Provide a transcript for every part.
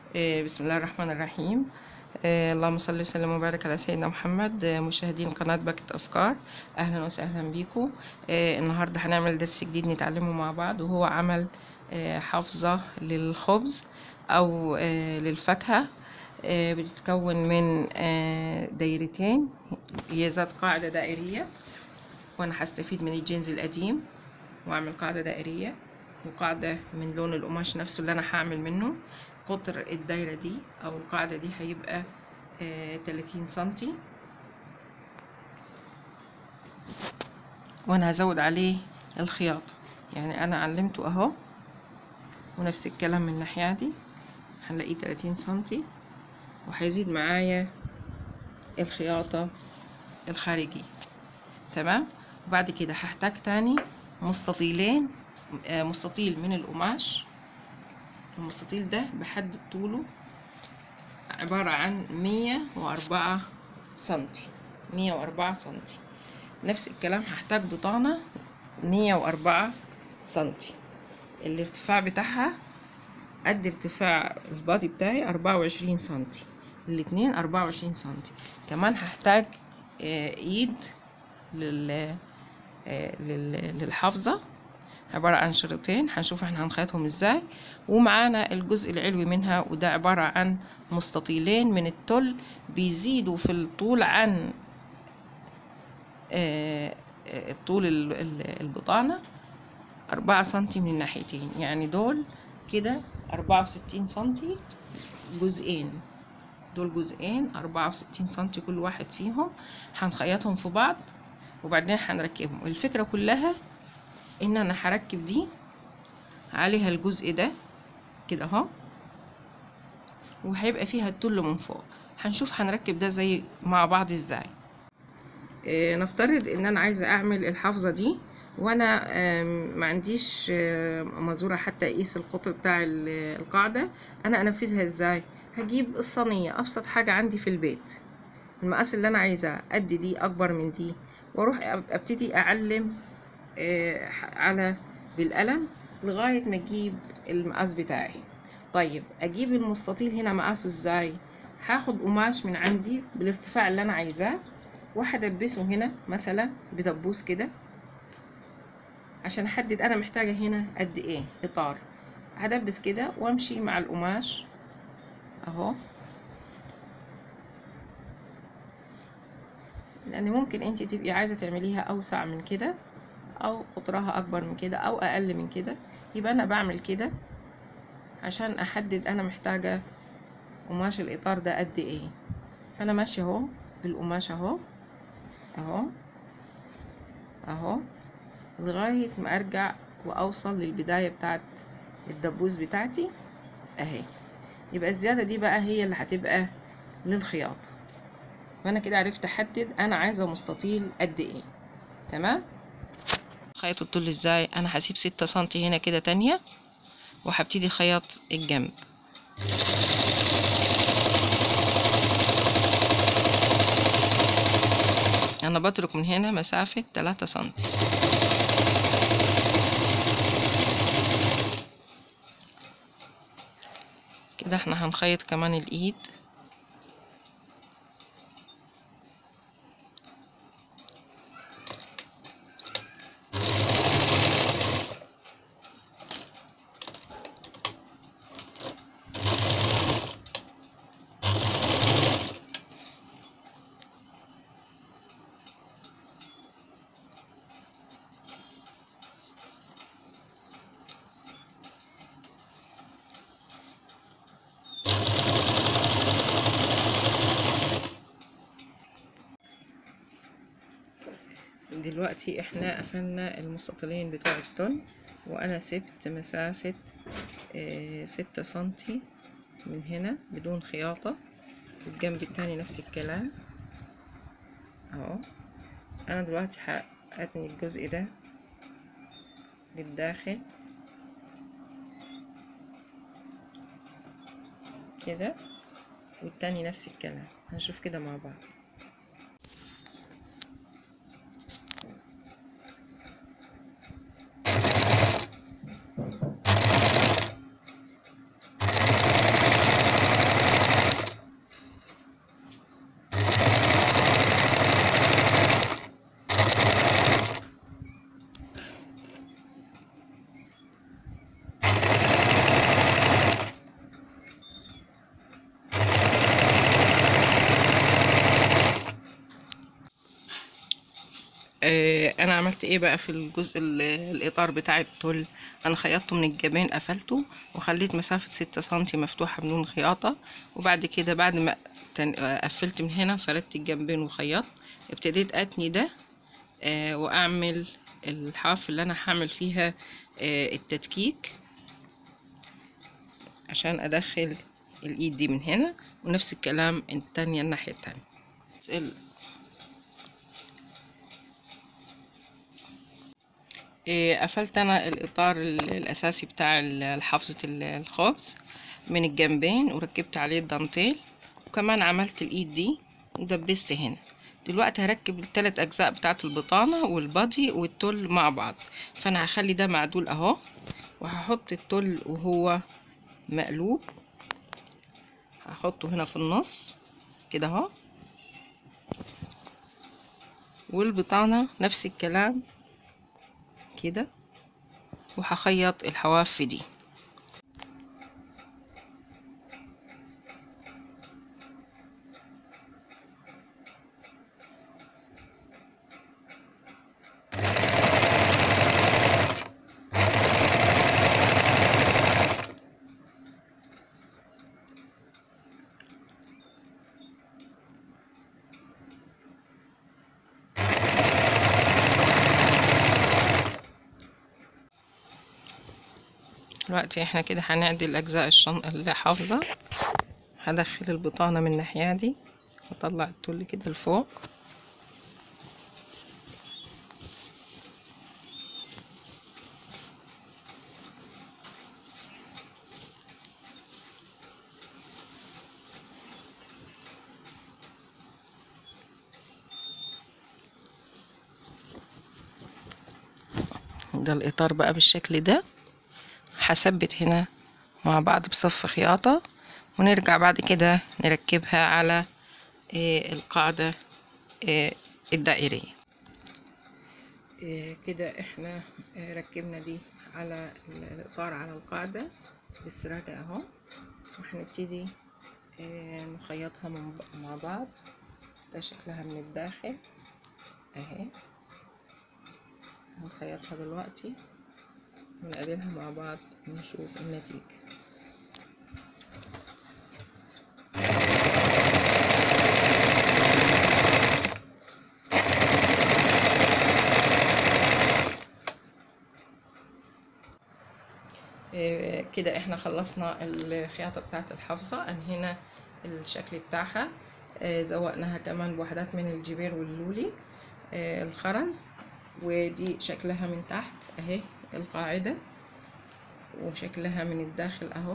آه، بسم الله الرحمن الرحيم آه، اللهم صل وسلم وبارك على سيدنا محمد آه، مشاهدين قناة باكت أفكار أهلا وسهلا بيكم آه، النهاردة هنعمل درس جديد نتعلمه مع بعض وهو عمل آه، حافظة للخبز أو آه، للفاكهة آه، بتتكون من آه، دايرتين هي ذات قاعدة دائرية وأنا هستفيد من الجنز القديم وأعمل قاعدة دائرية وقاعدة من لون القماش نفسه اللي أنا هعمل منه قطر الدايرة دي أو القاعدة دي هيبقى آه 30 سنتي وأنا هزود عليه الخياط يعني أنا علمته أهو ونفس الكلام من الناحية دي هنلاقيه 30 سنتي وهيزيد معايا الخياطة الخارجي تمام وبعد كده هحتاج تاني مستطيلين آه، مستطيل من القماش المستطيل ده بحدد طوله عبارة عن مية وأربعة سنتي مية وأربعة سنتي نفس الكلام هحتاج بطانة مية وأربعة سنتي الارتفاع بتاعها قد ارتفاع البادي بتاعي أربعة وعشرين سنتي الاتنين أربعة وعشرين سنتي كمان هحتاج آه، ايد لل آه، لل- للحافظة عبارة عن شريطين هنشوف احنا هنخيطهم ازاي ومعانا الجزء العلوي منها وده عبارة عن مستطيلين من التل بيزيدوا في الطول عن آه، آه، طول ال- ال- البطانة أربعة سنتي من الناحيتين يعني دول كده أربعة وستين سنتي جزئين دول جزئين أربعة وستين سنتي كل واحد فيهم هنخيطهم في بعض وبعدين هنركبهم الفكرة كلها ان انا هركب دي عليها الجزء ده كده اهو وهيبقى فيها التل من فوق هنشوف هنركب ده زي مع بعض ازاي إيه نفترض ان انا عايزه اعمل الحافظه دي وانا آم، ما عنديش آم، مزوره حتى اقيس القطر بتاع ال- القاعده انا انفذها ازاي هجيب الصينيه ابسط حاجه عندي في البيت المقاس اللي انا عايزاه قد دي اكبر من دي واروح أب- ابتدي اعلم آه، على بالقلم لغاية ما اجيب المقاس بتاعي طيب اجيب المستطيل هنا مقاسه ازاي هاخد قماش من عندي بالارتفاع اللي انا عايزاه وهدبسه هنا مثلا بدبوس كده عشان احدد انا محتاجة هنا قد ايه اطار هدبس كده وامشي مع القماش اهو لان ممكن انت تبقي عايزة تعمليها اوسع من كده او قطرها اكبر من كده او اقل من كده يبقى انا بعمل كده عشان احدد انا محتاجة قماش الاطار ده قد ايه فانا ماشية اهو بالقماش اهو اهو اهو لغاية ما ارجع واوصل للبداية بتاعت الدبوس بتاعتي اهي يبقى الزيادة دي بقى هي اللي هتبقى للخياطة فانا كده عرفت احدد انا عايزة مستطيل قد ايه تمام خيط الطول ازاي انا هسيب ستة سنتي هنا كده تانية وهبتدي خيط الجنب انا بترك من هنا مسافة تلاتة سنتي كده احنا هنخيط كمان الايد دلوقتي احنا قفلنا المستطيلين بتوع التل وانا سبت مسافة آه، ستة سنتي من هنا بدون خياطة والجنب التاني نفس الكلام اهو انا دلوقتي هاتني الجزء ده للداخل كده والتاني نفس الكلام هنشوف كده مع بعض آه، انا عملت ايه بقى في الجزء ال- الاطار بتاع التل انا خيطته من الجبين قفلته وخليت مسافة ستة سنتي مفتوحة بدون خياطة وبعد كده بعد ما تن- آه، قفلت من هنا فردت الجنبين وخيطت ابتديت اتني ده آه، واعمل الحاف اللي انا هعمل فيها آه، التدكيك عشان ادخل الايد دي من هنا ونفس الكلام التانية الناحية التانية ال- إيه، قفلت انا الاطار ال- الاساسي بتاع ال- حافظة ال- الخبز من الجنبين وركبت عليه الدانتيل وكمان عملت الايد دي ودبست هنا دلوقتي هركب الثلاث اجزاء بتاعه البطانه والبادي والتل مع بعض فانا هخلي ده معدول اهو وهحط التل وهو مقلوب هحطه هنا في النص كده اهو والبطانه نفس الكلام كده وهخيط الحواف دي دلوقتي احنا كده هنعدل اجزاء الشن... الحافظة هدخل البطانة من الناحية دي واطلع التل كده لفوق ده الاطار بقى بالشكل ده هثبت هنا مع بعض بصف خياطة ونرجع بعد كده نركبها على آه، القاعدة آه، الدائرية آه، كده احنا آه، ركبنا دي على ال- الإطار على القاعدة بالسراجة اهو وهنبتدي آه، نخيطها من ب- مع بعض ده شكلها من الداخل اهي هنخيطها دلوقتي ونقابلها مع بعض ونشوف النتيجة إيه، كده احنا خلصنا الخياطة بتاعة الحافظة انهينا الشكل بتاعها إيه، زوقناها كمان بوحدات من الجبير واللولي إيه، الخرز ودي شكلها من تحت اهي القاعدة وشكلها من الداخل اهو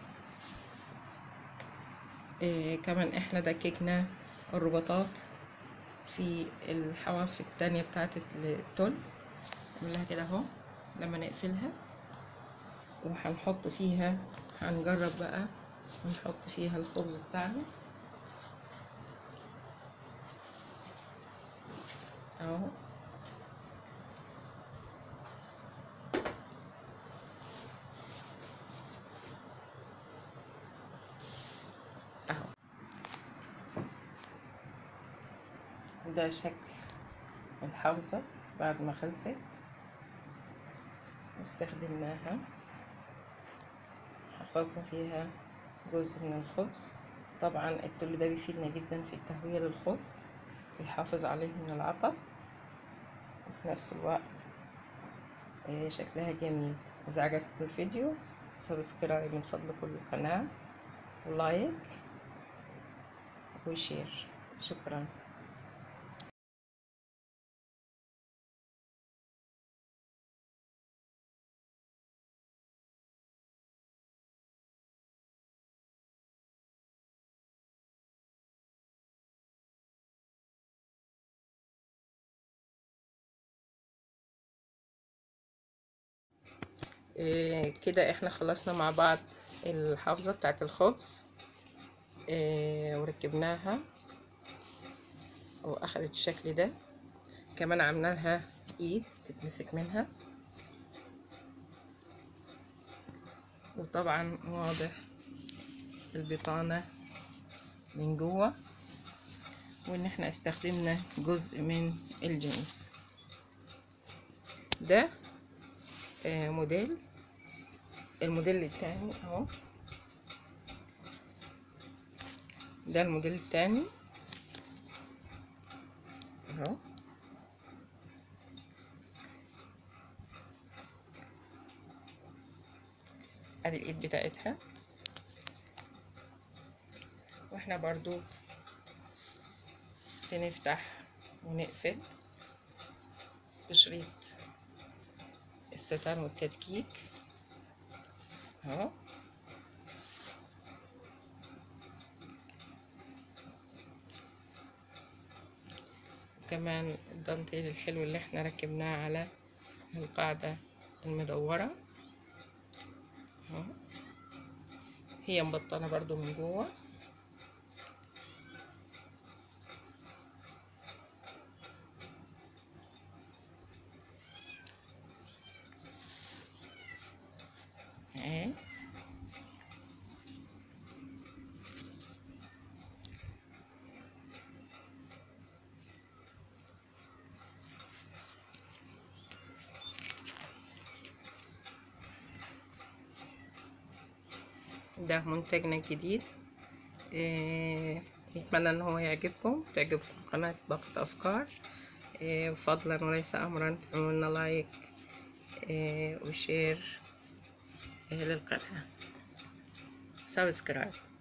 إيه، كمان احنا دككنا الرباطات في الحواف التانية بتاعت التل نعملها كده اهو لما نقفلها وهنحط فيها هنجرب بقى ونحط فيها الخبز بتاعنا اهو اهو ده شكل الحوزة بعد ما خلصت واستخدمناها حفظنا فيها جزء من الخبز طبعا التل ده بيفيدنا جدا في التهوية للخبز بيحافظ عليه من العطر وفي نفس الوقت آه، شكلها جميل إذا عجبكم الفيديو سبسكرايب من فضلكم للقناة ولايك وشير شكرا إيه كده احنا خلصنا مع بعض الحافظة بتاعت الخبز إيه وركبناها واخدت الشكل ده كمان عملنا لها ايد تتمسك منها وطبعا واضح البطانة من جوه وان احنا استخدمنا جزء من الجنس ده آه موديل الموديل التاني اهو ده الموديل التاني اهو ادي الايد بتاعتها واحنا برضو بنفتح ونقفل بشريط الستان والتدكيك اهو وكمان الدانتيل الحلو اللي احنا ركبناه على القاعدة المدورة اهو هي مبطنة برضو من جوه اهي ده منتجنا الجديد إيه، نتمنى ان هو يعجبكم تعجبكم قناة باقة افكار إيه، وفضلا وليس امرا تعملوا لايك إيه، وشير إيه، للقناة سبسكرايب